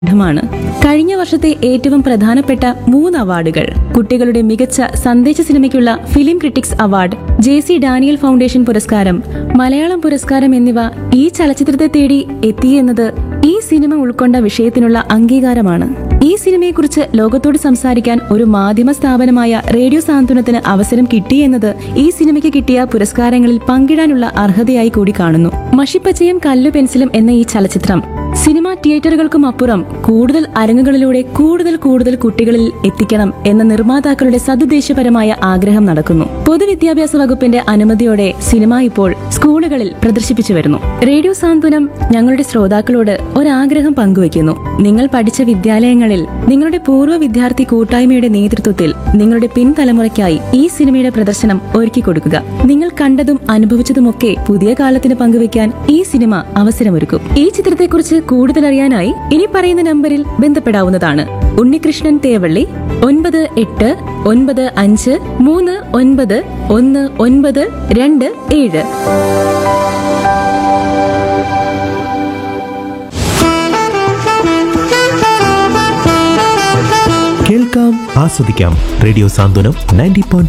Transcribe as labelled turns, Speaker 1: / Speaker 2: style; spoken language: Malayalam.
Speaker 1: മാണ് കഴിഞ്ഞ വർഷത്തെ ഏറ്റവും പ്രധാനപ്പെട്ട മൂന്ന് അവാർഡുകൾ കുട്ടികളുടെ മികച്ച സന്ദേശ സിനിമയ്ക്കുള്ള film critics award J C Daniel foundation പുരസ്കാരം മലയാളം പുരസ്കാരം എന്നിവ ഈ ചലച്ചിത്രത്തെ തേടി എത്തിയെന്നത് ഈ സിനിമ ഉൾക്കൊണ്ട വിഷയത്തിനുള്ള അംഗീകാരമാണ് ഈ സിനിമയെക്കുറിച്ച് ലോകത്തോട് സംസാരിക്കാൻ ഒരു മാധ്യമ സ്ഥാപനമായ റേഡിയോ സാന്ത്വനത്തിന് അവസരം കിട്ടിയെന്നത് ഈ സിനിമയ്ക്ക് കിട്ടിയ പുരസ്കാരങ്ങളിൽ പങ്കിടാനുള്ള അർഹതയായി കൂടി കാണുന്നു മഷിപ്പച്ചയും കല്ലു പെൻസിലും എന്ന ഈ ചലച്ചിത്രം സിനിമ തിയേറ്ററുകൾക്കും അപ്പുറം കൂടുതൽ അരങ്ങുകളിലൂടെ കൂടുതൽ കൂടുതൽ കുട്ടികളിൽ എത്തിക്കണം എന്ന നിർമ്മാതാക്കളുടെ സതുദ്ദേശപരമായ ആഗ്രഹം നടക്കുന്നു പൊതുവിദ്യാഭ്യാസ വകുപ്പിന്റെ അനുമതിയോടെ സിനിമ ഇപ്പോൾ സ്കൂളുകളിൽ പ്രദർശിപ്പിച്ചു വരുന്നു റേഡിയോ സാന്ത്വനം ഞങ്ങളുടെ ശ്രോതാക്കളോട് ഒരാഗ്രഹം പങ്കുവയ്ക്കുന്നു നിങ്ങൾ പഠിച്ച വിദ്യാലയങ്ങളിൽ നിങ്ങളുടെ പൂർവ്വ വിദ്യാർത്ഥി കൂട്ടായ്മയുടെ നേതൃത്വത്തിൽ നിങ്ങളുടെ പിൻതലമുറയ്ക്കായി ഈ സിനിമയുടെ പ്രദർശനം ഒരുക്കി കൊടുക്കുക നിങ്ങൾ കണ്ടതും അനുഭവിച്ചതുമൊക്കെ പുതിയ കാലത്തിന് പങ്കുവയ്ക്കാൻ ഈ സിനിമ അവസരമൊരുക്കും ഈ ചിത്രത്തെക്കുറിച്ച് കൂടുതൽ അറിയാനായി ഇനി പറയുന്ന നമ്പറിൽ ബന്ധപ്പെടാവുന്നതാണ് ഉണ്ണികൃഷ്ണൻ തേവള്ളി ഒൻപത് എട്ട് ഒൻപത് അഞ്ച് മൂന്ന് ഒൻപത് ഒന്ന് ഒൻപത് രണ്ട് ഏഴ്
Speaker 2: കേൾക്കാം ആസ്വദിക്കാം റേഡിയോ സാന്ത്വനം നയൻറ്റി